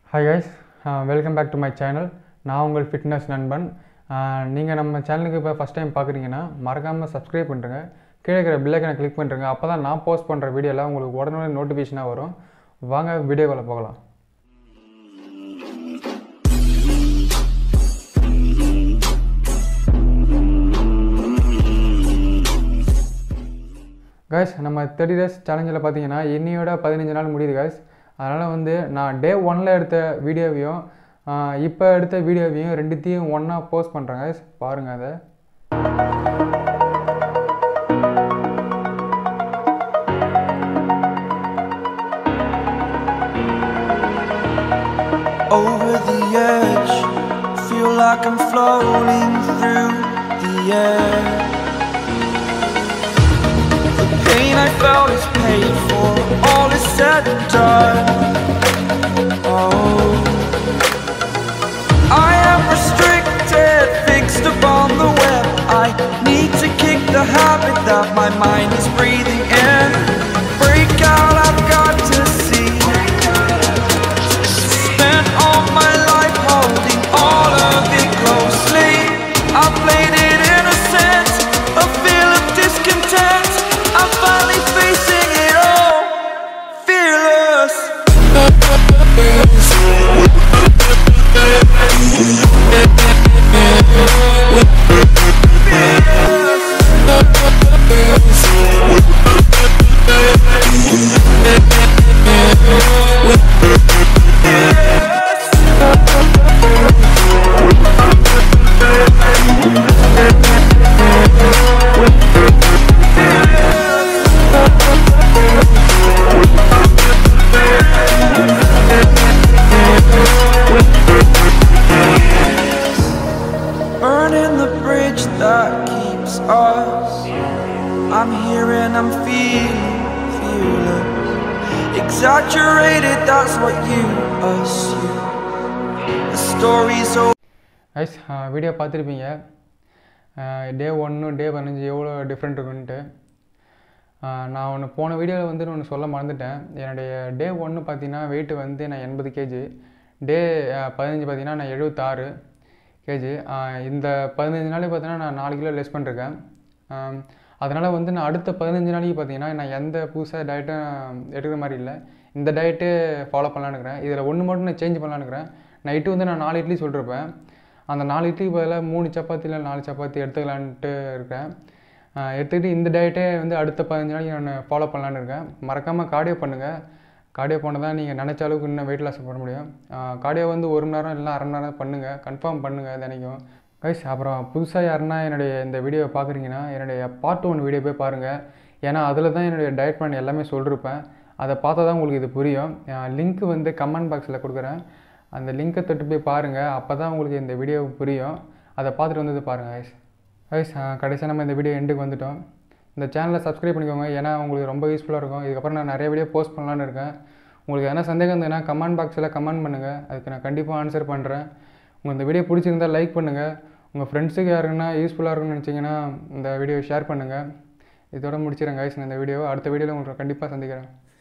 Hi guys welcome back to my channel நான் உங்கள் fitness நண்பன் நீங்கள் நம்ம சேனலுக்கு இப்போ ஃபஸ்ட் டைம் பார்க்குறீங்கன்னா மறக்காமல் சப்ஸ்கிரைப் பண்ணுறங்க கீழே இருக்கிற பில்லைக்கனை கிளிக் பண்ணுறங்க அப்போ தான் நான் போஸ்ட் பண்ணுற வீடியோலாம் உங்களுக்கு உடனே நோட்டிஃபிகேஷனாக வரும் வாங்க வீடியோக்குள்ளே போகலாம் கைஸ் நம்ம தேர்ட்டி டேஸ் சேலஞ்சில் பார்த்தீங்கன்னா இன்னையோட பதினஞ்சு நாள் முடியுது கைஸ் அதனால் வந்து நான் டே ஒனில் எடுத்த வீடியோவையும் இப்போ எடுத்த வீடியோவையும் ரெண்டுத்தையும் ஒன்றா போஸ்ட் பண்ணுறேன் கைஸ் பாருங்கள் அதை over the edge. Feel like I'm floating through the air. The pain I felt is paid for, all is said and done. Oh, I am restricted, fixed upon the web. I need to kick the habit that my mind is breathing in. Break out, I've got to see. Spent all my life holding all of it closely. I played it innocent, a feel of discontent. I'm finally facing it all, fearless. Burning the bridge that keeps us. I'm here and I'm feeling fearless. Exaggerated, that's what you assume. The story's over. Guys video பார்த்துருப்பீங்க day ஒன்று டே பதினஞ்சு எவ்வளோ different இருக்குன்ட்டு ஆஹ் நான் ஒன்று போன வீடியோவில் வந்து ஒன்று சொல்ல மறந்துட்டேன் என்னுடைய டே ஒன்று பார்த்தீங்கன்னா வெயிட் வந்து நான் எண்பது கேஜி டே பதினஞ்சு பார்த்தீங்கன்னா நான் எழுபத்தாறு கேஜி இந்த பதினஞ்சு நாளைக்கு பார்த்தீங்கன்னா நான் நாலு கிலோ லெஸ் பண்ணிருக்கேன் அதனால் வந்து நான் அடுத்த பதினஞ்சு நாளைக்கு பார்த்தீங்கன்னா நான் எந்த புதுசாக டயட்டும் எடுக்கிற மாதிரி இல்லை இந்த டயட்டு ஃபாலோ பண்ணலான்னு இருக்கிறேன் இதில் ஒன்று மட்டும் நான் சேஞ்ச் பண்ணலான்னு இருக்கிறேன் நைட்டு வந்து நான் நாலு இட்லி சொல்லிருப்பேன் அந்த நாலு இட்லிக்கு பதிலாக மூணு சப்பாத்தி இல்லை நாலு சப்பாத்தி எடுத்துக்கலான்ட்டு இருக்கேன் ஆஹ் எடுத்துக்கிட்டு இந்த டயட்டே வந்து அடுத்த பதினஞ்சு நாளைக்கு நான் ஃபாலோ பண்ணலான்னு இருக்கேன் மறக்காமல் கார்டியோ பண்ணுங்கள் கார்டியோ பண்ண தான் நீங்கள் நினச்ச அளவுக்கு இன்னும் வெயிட் லாஸ் பண்ண முடியும் கார்டியோ வந்து ஒரு மணி நேரம் இல்லை அரை மணி நேரம் பண்ணுங்கள் கன்ஃபார்ம் பண்ணுங்கள் தினைக்கும் கைஸ் அப்புறம் புதுசாக யாருன்னா என்னுடைய இந்த வீடியோவை பார்க்குறீங்கன்னா என்னுடைய பார்ட் ஒன் வீடியோ போய் பாருங்கள் ஏன்னா அதில் தான் என்னுடைய டயட் பிளான் எல்லாமே சொல்லிருப்பேன் அதை பார்த்தா தான் உங்களுக்கு இது புரியும் லிங்க் வந்து கமெண்ட் பாக்ஸில் கொடுக்குறேன் அந்த லிங்க்கை தொட்டு போய் பாருங்கள் அப்போ தான் உங்களுக்கு இந்த வீடியோ புரியும் அதை பார்த்துட்டு வந்தது பாருங்கள் கைஸ் கைஸ் கடைசியாக நம்ம இந்த வீடியோ எண்டுக்கு வந்துட்டோம் இந்த சேனலை சப்ஸ்கிரைப் பண்ணிக்கோங்க ஏன்னா உங்களுக்கு ரொம்ப யூஸ்ஃபுல்லாக இருக்கும் இதுக்கப்புறம் நான் நிறைய வீடியோ போஸ்ட் பண்ணலான்னு இருக்கேன் உங்களுக்கு எதனா சந்தேகம் இருந்ததுன்னா கமெண்ட் பாக்ஸில் கமெண்ட் பண்ணுங்கள் அதுக்கு நான் கண்டிப்பாக ஆன்சர் பண்ணுறேன் உங்களுக்கு இந்த வீடியோ பிடிச்சிருந்தா லைக் பண்ணுங்கள் உங்கள் ஃப்ரெண்ட்ஸுக்கு யாருக்குன்னா யூஸ்ஃபுல்லாக இருக்கும்னு நினச்சிங்கன்னா இந்த வீடியோ ஷேர் பண்ணுங்கள் இதோட முடிச்சிடுறேன் கைஸ் நான் இந்த வீடியோ அடுத்த வீடியோவில் உங்களுக்கு கண்டிப்பாக சந்திக்கிறேன்